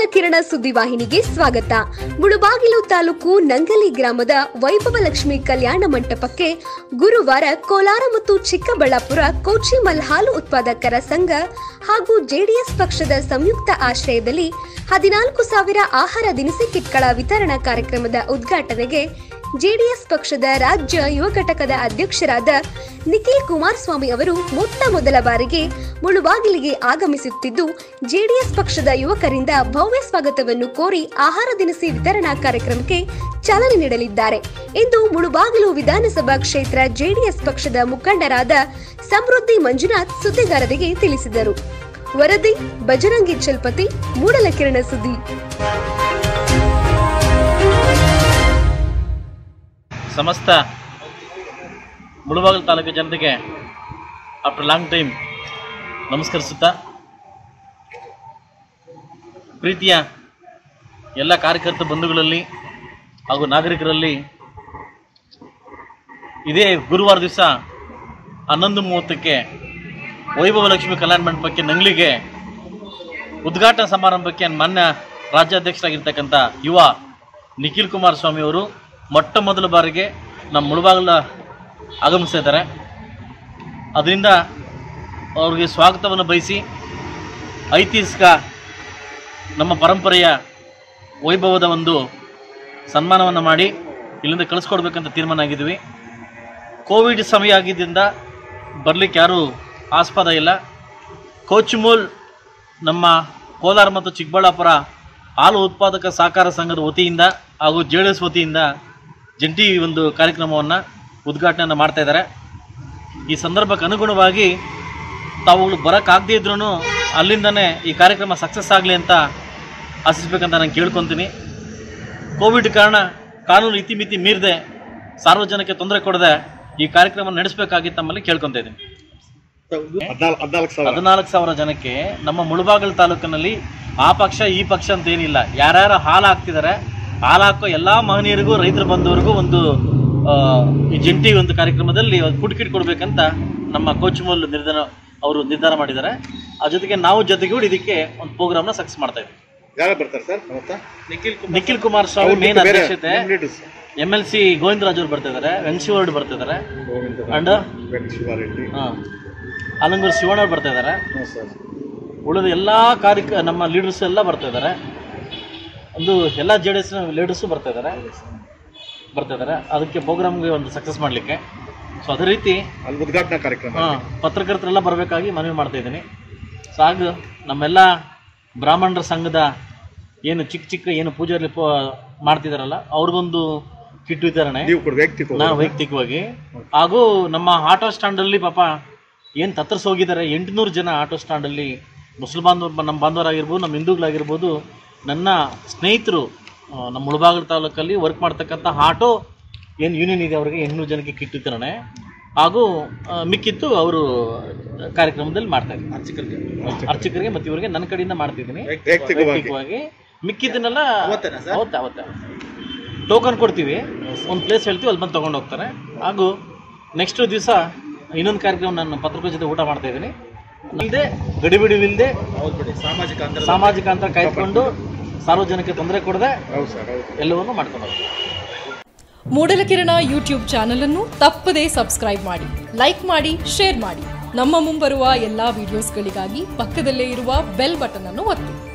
ಕಿರಣ ಸುದ್ದಿವಾಹಿನಿಗೆ ಸ್ವಾಗತ ಮುಳುಬಾಗಿಲು ತಾಲೂಕು ನಂಗಲಿ ಗ್ರಾಮದ ವೈಭವಲಕ್ಷ್ಮಿ ಕಲ್ಯಾಣ ಮಂಟಪಕ್ಕೆ ಗುರುವಾರ ಕೋಲಾರ ಮತ್ತು ಚಿಕ್ಕಬಳ್ಳಾಪುರ ಕೋಚಿಮಲ್ ಹಾಲು ಉತ್ಪಾದಕರ ಸಂಘ ಹಾಗೂ ಜೆಡಿಎಸ್ ಪಕ್ಷದ ಸಂಯುಕ್ತ ಆಶ್ರಯದಲ್ಲಿ ಹದಿನಾಲ್ಕು ಸಾವಿರ ಆಹಾರ ದಿನಸಿ ಕಿಟ್ಗಳ ವಿತರಣಾ ಕಾರ್ಯಕ್ರಮದ ಉದ್ಘಾಟನೆಗೆ ಜೆಡಿಎಸ್ ಪಕ್ಷದ ರಾಜ್ಯ ಯುವ ಘಟಕದ ಅಧ್ಯಕ್ಷರಾದ ನಿಖಿಲ್ ಕುಮಾರಸ್ವಾಮಿ ಅವರು ಮೊತ್ತ ಮೊದಲ ಬಾರಿಗೆ ಮುಳುಬಾಗಿಲಿಗೆ ಆಗಮಿಸುತ್ತಿದ್ದು ಜೆಡಿಎಸ್ ಪಕ್ಷದ ಯುವಕರಿಂದ ಭವ್ಯ ಸ್ವಾಗತವನ್ನು ಕೋರಿ ಆಹಾರ ದಿನಸಿ ವಿತರಣಾ ಕಾರ್ಯಕ್ರಮಕ್ಕೆ ಚಾಲನೆ ನೀಡಲಿದ್ದಾರೆ ಎಂದು ಮುಳುಬಾಗಿಲು ವಿಧಾನಸಭಾ ಕ್ಷೇತ್ರ ಜೆಡಿಎಸ್ ಪಕ್ಷದ ಮುಖಂಡರಾದ ಸಮೃದ್ಧಿ ಮಂಜುನಾಥ್ ಸುದ್ದಿಗಾರರಿಗೆ ತಿಳಿಸಿದರು ವರದಿ ಬಜರಂಗಿ ಚಲ್ಪತಿ ಮೂಡಲಕಿರಣ ಸುದ್ದಿ ಸಮಸ್ತ ಮುಳುಬಾಗಿಲು ತಾಲೂಕು ಜನತೆಗೆ ಆಫ್ಟರ್ ಲಾಂಗ್ ಟೈಮ್ ನಮಸ್ಕರಿಸುತ್ತಾ ಪ್ರೀತಿಯ ಎಲ್ಲ ಕಾರ್ಯಕರ್ತ ಬಂಧುಗಳಲ್ಲಿ ಹಾಗೂ ನಾಗರಿಕರಲ್ಲಿ ಇದೇ ಗುರುವಾರ ದಿವಸ ಹನ್ನೊಂದು ಮೂವತ್ತಕ್ಕೆ ವೈಭವಲಕ್ಷ್ಮಿ ಕಲ್ಯಾಣ ಮಂಟಪಕ್ಕೆ ನಂಗ್ಲಿಗೆ ಉದ್ಘಾಟನಾ ಸಮಾರಂಭಕ್ಕೆ ಮಾನ್ಯ ರಾಜ್ಯಾಧ್ಯಕ್ಷರಾಗಿರ್ತಕ್ಕಂಥ ಯುವ ನಿಖಿಲ್ ಕುಮಾರಸ್ವಾಮಿ ಅವರು ಮೊಟ್ಟ ಮೊದಲ ಬಾರಿಗೆ ನಮ್ಮ ಮುಳುಬಾಗಿಲ ಆಗಮಿಸ್ತಾ ಇದ್ದಾರೆ ಅದರಿಂದ ಅವ್ರಿಗೆ ಸ್ವಾಗತವನ್ನು ಬಯಸಿ ಐತಿಹಾಸಿಕ ನಮ್ಮ ಪರಂಪರೆಯ ವೈಭವದ ಒಂದು ಸನ್ಮಾನವನ್ನು ಮಾಡಿ ಇಲ್ಲಿಂದ ಕಳಿಸ್ಕೊಡ್ಬೇಕಂತ ತೀರ್ಮಾನ ಆಗಿದ್ವಿ ಕೋವಿಡ್ ಸಮಯ ಆಗಿದ್ದರಿಂದ ಬರಲಿಕ್ಕೆ ಯಾರೂ ಆಸ್ಪದ ಇಲ್ಲ ಕೋಚ್ಮೂಲ್ ನಮ್ಮ ಕೋಲಾರ ಮತ್ತು ಚಿಕ್ಕಬಳ್ಳಾಪುರ ಹಾಲು ಉತ್ಪಾದಕ ಸಹಕಾರ ಸಂಘದ ವತಿಯಿಂದ ಹಾಗೂ ಜೆ ಡಿ ಎಸ್ ವತಿಯಿಂದ ಜಂಟಿ ಒಂದು ಕಾರ್ಯಕ್ರಮವನ್ನು ಉದ್ಘಾಟನೆಯನ್ನು ಮಾಡ್ತಾ ಇದ್ದಾರೆ ಈ ಸಂದರ್ಭಕ್ಕೆ ಅನುಗುಣವಾಗಿ ತಾವುಗಳು ಬರೋಕ್ಕಾಗದೇ ಇದ್ರೂ ಅಲ್ಲಿಂದನೇ ಈ ಕಾರ್ಯಕ್ರಮ ಸಕ್ಸಸ್ ಆಗಲಿ ಅಂತ ಆಶಿಸ್ಬೇಕಂತ ನಾನು ಕೇಳ್ಕೊತೀನಿ ಕೋವಿಡ್ ಕಾರಣ ಕಾನೂನು ಇತಿಮಿತಿ ಮೀರದೆ ಸಾರ್ವಜನಿಕ ತೊಂದರೆ ಕೊಡದೆ ಈ ಕಾರ್ಯಕ್ರಮ ನಡೆಸಬೇಕಾಗಿತ್ತು ನಮ್ಮಲ್ಲಿ ಕೇಳ್ಕೊತಾ ಇದ್ದೀನಿ ಹದಿನಾಲ್ಕು ಹದಿನಾಲ್ಕು ಸಾವಿರ ಹದಿನಾಲ್ಕು ಸಾವಿರ ಜನಕ್ಕೆ ನಮ್ಮ ಮುಳುಬಾಗಿಲು ತಾಲೂಕಿನಲ್ಲಿ ಆ ಪಕ್ಷ ಈ ಪಕ್ಷ ಅಂತ ಏನಿಲ್ಲ ಯಾರ್ಯಾರು ಹಾಲು ಹಾಕ್ತಿದ್ದಾರೆ ಹಾಲು ಹಾಕೋ ಎಲ್ಲ ಮಹನೀಯರಿಗೂ ರೈತರ ಬಂಧುವರಿಗೂ ಒಂದು ಆ, ಈ ಜಂಟಿ ಒಂದು ಕಾರ್ಯಕ್ರಮದಲ್ಲಿ ಒಂದು ಫುಡ್ ಕಿಟ್ ಕೊಡ್ಬೇಕಂತ ನಮ್ಮ ಕೋಚ್ ಮೂಲ್ ನಿರ್ಧಾರ ಅವರು ನಿರ್ಧಾರ ಮಾಡಿದ್ದಾರೆ ಆ ಜೊತೆಗೆ ನಾವು ಜೊತೆಗೂಡಿ ಇದಕ್ಕೆ ಒಂದು ಪ್ರೋಗ್ರಾಮ್ನ ಸಕ್ಸಸ್ ಮಾಡ್ತಾ ಇದ್ದೀವಿ ಯಾರು ಬರ್ತಾರೆ ಸರ್ ಅವತ್ತ ನಿಖಿಲ್ ಕುಮಾರಸ್ವಾಮಿ ಅವ್ರು ಮೇನ್ ಬಿಟ್ಟು ಬೇರೆ ಅಧ್ಯಕ್ಷತೆ ನಿಮ್ಮ leaders. M L C Govindaraj ಅವರು ಬರ್ತಾ ಇದ್ದಾರೆ ವೆಂಕಶಿವರ್ಡ್ ಬರ್ತಾ ಇದ್ದಾರೆ ಗೋವಿಂದ ಅಂಡ್ ವೆಂಕಟ ಶಿವಾರೆಡ್ಡಿ ಅಲಂಗೂರು ಶಿವಣ್ಣ ಅವ್ರು ಬರ್ತಾ ಇದ್ದಾರೆ ಹ್ಞೂ ಸರ್ ಉಳಿದ ಎಲ್ಲ ಕಾರ್ಯ ನಮ್ಮ ಲೀಡರ್ಸ್ ಎಲ್ಲ ಬರ್ತಾ ಇದ್ದಾರೆ ಒಂದು ಎಲ್ಲ ಜೆ ಡಿ ಎಸ್ ಲೀಡರ್ಸು ಬರ್ತಾ ಇದ್ದಾರೆ ಬರ್ತಾ ಇದ್ದಾರೆ ಅದಕ್ಕೆ ಪ್ರೋಗ್ರಾಮ್ಗೆ ಒಂದು ಸಕ್ಸಸ್ ಮಾಡಲಿಕ್ಕೆ ಸೊ ಅದೇ ರೀತಿ ಅಲ್ಲಿ ಉದ್ಘಾಟನಾ ಕಾರ್ಯಕ್ರಮ ಹಾಂ ಪತ್ರಕರ್ತರೆಲ್ಲ ಬರಬೇಕಾಗಿ ಮನವಿ ಮಾಡ್ತಾ ಇದ್ದೀನಿ ಸೊ ಹಾಗೂ ನಮ್ಮೆಲ್ಲ ಬ್ರಾಹ್ಮಣರ ಸಂಘದ ಏನು ಚಿಕ್ಕ ಚಿಕ್ಕ ಏನು ಪೂಜಾರಿ ಪ ಮಾಡ್ತಿದ್ದಾರಲ್ಲ ಅವ್ರಿಗೊಂದು ಕಿಟ್ ವಿತರಣೆ ನೀವು ಕೂಡ ವೈಯಕ್ತಿಕ ನಾ ವೈಯಕ್ತಿಕವಾಗಿ ಹಾಗೂ ನಮ್ಮ ಆಟೋ ಸ್ಟ್ಯಾಂಡಲ್ಲಿ ಪಾಪ ಏನು ತತ್ತರಿಸಿ ಹೋಗಿದ್ದಾರೆ ಎಂಟುನೂರು ಜನ ಆಟೋ ಸ್ಟ್ಯಾಂಡಲ್ಲಿ ಮುಸ್ಲಿಂ ಬಾಂಧವ ನಮ್ಮ ಬಾಂಧವರಾಗಿರ್ಬೋದು ನಮ್ಮ ಹಿಂದೂಗಳಾಗಿರ್ಬೋದು ನನ್ನ ಸ್ನೇಹಿತರು ಆ, ನಮ್ಮ ಮುಳಬಾಗಿಲು ತಾಲೂಕಲ್ಲಿ ವರ್ಕ್ ಮಾಡ್ತಕ್ಕಂಥ ಆಟೋ ಏನು ಯೂನಿಯನ್ ಇದೆ ಅವರಿಗೆ ಎಂಟುನೂರು ಜನಕ್ಕೆ ಕಿಟ್ ವಿತರಣೆ ಹಾಗೂ ಆ, ಮಿಕ್ಕಿತ್ತು ಅವರು ಕಾರ್ಯಕ್ರಮದಲ್ಲಿ ಮಾಡ್ತಾ ಇದ್ದಾರೆ ಅರ್ಚಕರಿಗೆ ಅರ್ಚಕರಿಗೆ ಮತ್ತು ಇವರಿಗೆ ನನ್ನ ಕಡೆಯಿಂದ ಮಾಡ್ತಿದ್ದೀನಿ ವೈಯಕ್ತಿಕವಾಗಿ ವೈಯಕ್ತಿಕವಾಗಿ ಮಿಕ್ಕಿದ್ದನ್ನೆಲ್ಲ ಅವತ್ತೆ ಅವತ್ತೆ ಟೋಕನ್ ಕೊಡ್ತೀವಿ ಒಂದು ಪ್ಲೇಸ್ ಹೇಳ್ತೀವಿ ಅಲ್ಲಿ ಬಂದು ತೊಗೊಂಡು ಹೋಗ್ತಾರೆ ಹಾಗೂ ನೆಕ್ಸ್ಟ್ ದಿವಸ ಇನ್ನೊಂದು ಕಾರ್ಯಕ್ರಮ ನಾನು ಪತ್ರಕರ್ತರ ಜೊತೆ ಊಟ ಮಾಡ್ತಾ ಇದ್ದೀನಿ ಇಲ್ಲದೆ ಗಡಿಬಿಡಿವಿಲ್ಲದೆ ಸಾಮಾಜಿಕ ಅಂತರ ಸಾಮಾಜಿಕ ಅಂತರ ಕಾಯ್ದುಕೊಂಡು ಸಾರ್ವಜನಿಕ ತೊಂದರೆ ಕೊಡದೆ ಹೌದು ಸರ್ ಹೌದು ಎಲ್ಲವನ್ನೂ ಮಾಡ್ಕೊಂಡು ಹೋಗ್ತೀವಿ ಮೂಡಲಕಿರಣ ಯೂಟ್ಯೂಬ್ ಚಾನಲ್ ಅನ್ನು ತಪ್ಪದೇ ಸಬ್ಸ್ಕ್ರೈಬ್ ಮಾಡಿ ಲೈಕ್ ಮಾಡಿ ಶೇರ್ ಮಾಡಿ ನಮ್ಮ ಮುಂಬರುವ ಎಲ್ಲಾ ವಿಡಿಯೋಸ್ಗಳಿಗಾಗಿ ಪಕ್ಕದಲ್ಲೇ ಇರುವ ಬೆಲ್ ಬಟನ್ ಅನ್ನು ಒತ್ತಿ